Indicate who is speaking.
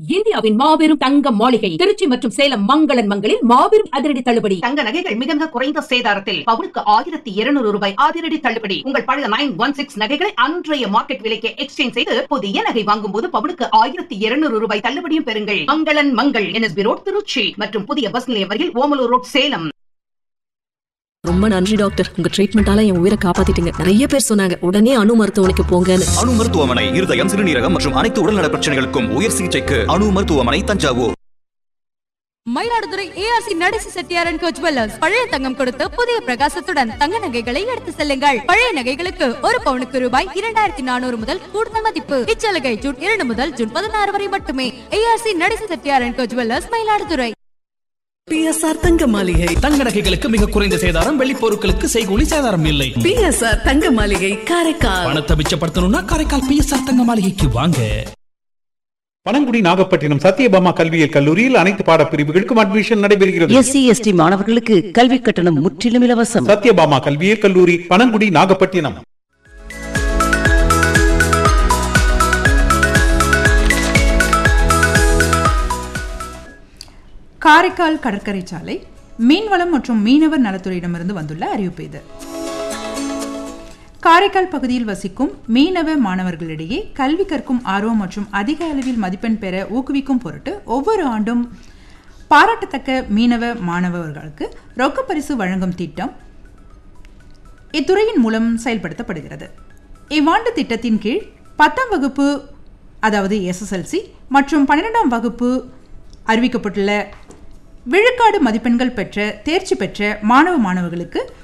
Speaker 1: இந்தியாவின் மாபெரும் தங்க மாளிகை திருச்சி மற்றும் சேலம் மங்களன் மங்களில் மாபெரும் அதிரடி தள்ளுபடி
Speaker 2: தங்க நகைகள் மிக மிக குறைந்த சேதாரத்தில் பவுனுக்கு ஆயிரத்தி இருநூறு ரூபாய் அதிரடி தள்ளுபடி உங்கள் பழைய நைன் ஒன் சிக்ஸ் நகைகளை அன்றைய மார்க்கெட் விலைக்கு எக்ஸ்சேஞ்ச் செய்து புதிய நகை வாங்கும் போது பவுனுக்கு ஆயிரத்தி இருநூறு ரூபாய் தள்ளுபடியும் பெறுங்கள் மங்களன் மங்கள் என்எஸ்பி ரோட் திருச்சி மற்றும் புதிய பஸ் நிலையம் அருகில் ஓமலூர் ரோட் சேலம்
Speaker 3: ரொம்ப நன்றி டாக்டர் உங்க ட்ரீட்மெண்டால என் உயிரை காப்பாத்திட்டீங்க நிறைய பேர் சொன்னாங்க உடனே அணு மருத்துவமனைக்கு போங்கன்னு
Speaker 4: அணு மருத்துவமனை இருதயம் சிறுநீரகம் மற்றும் அனைத்து உடல்நல பிரச்சனைகளுக்கும் உயர் சிகிச்சைக்கு அணு மருத்துவமனை தஞ்சாவூர்
Speaker 5: மயிலாடுதுறை ஏஆர்சி நடேசி செட்டியாரன் கோ ஜுவல்லர்ஸ் பழைய தங்கம் கொடுத்து புதிய பிரகாசத்துடன் தங்க நகைகளை எடுத்து செல்லுங்கள் பழைய நகைகளுக்கு ஒரு பவுனுக்கு ரூபாய் இரண்டாயிரத்தி நானூறு முதல் கூடுதல் மதிப்பு இச்சலுகை ஜூன் இரண்டு முதல் ஜூன் பதினாறு வரை மட்டுமே ஏஆர்சி நடேசி செட்டியாரன் கோ ஜுவல்லர்ஸ் மயிலாடுதுறை
Speaker 3: பிஎஸ்ஆர் தங்க மாளிகை
Speaker 6: தங்க நகைகளுக்கு மிக குறைந்த சேதாரம் வெள்ளி பொருட்களுக்கு செய்கூலி சேதாரம் இல்லை
Speaker 3: பிஎஸ்ஆர் தங்க மாளிகை காரைக்கால்
Speaker 6: பணத்தை மிச்சப்படுத்தணும்னா காரைக்கால் பிஎஸ்ஆர் தங்க மாளிகைக்கு வாங்க
Speaker 7: பனங்குடி நாகப்பட்டினம் சத்யபாமா கல்வியியல் கல்லூரியில் அனைத்து பாடப்பிரிவுகளுக்கும் அட்மிஷன் நடைபெறுகிறது
Speaker 8: எஸ்சி எஸ்டி மாணவர்களுக்கு கல்வி கட்டணம் முற்றிலும் இலவசம்
Speaker 7: சத்யபாமா கல்வியியல் கல்லூரி பனங்குடி நாகப்பட்டினம்
Speaker 9: காரைக்கால் கடற்கரை சாலை மீன்வளம் மற்றும் மீனவர் நலத்துறையிடமிருந்து வந்துள்ள அறிவிப்பு இது காரைக்கால் பகுதியில் வசிக்கும் மீனவ மாணவர்களிடையே கல்வி கற்கும் ஆர்வம் மற்றும் அதிக அளவில் மதிப்பெண் பெற ஊக்குவிக்கும் பொருட்டு ஒவ்வொரு ஆண்டும் பாராட்டத்தக்க மீனவ மாணவர்களுக்கு ரொக்க பரிசு வழங்கும் திட்டம் இத்துறையின் மூலம் செயல்படுத்தப்படுகிறது இவ்வாண்டு திட்டத்தின் கீழ் பத்தாம் வகுப்பு அதாவது எஸ்எஸ்எல்சி மற்றும் பன்னிரெண்டாம் வகுப்பு அறிவிக்கப்பட்டுள்ள விழுக்காடு மதிப்பெண்கள் பெற்ற தேர்ச்சி பெற்ற மாணவ மாணவர்களுக்கு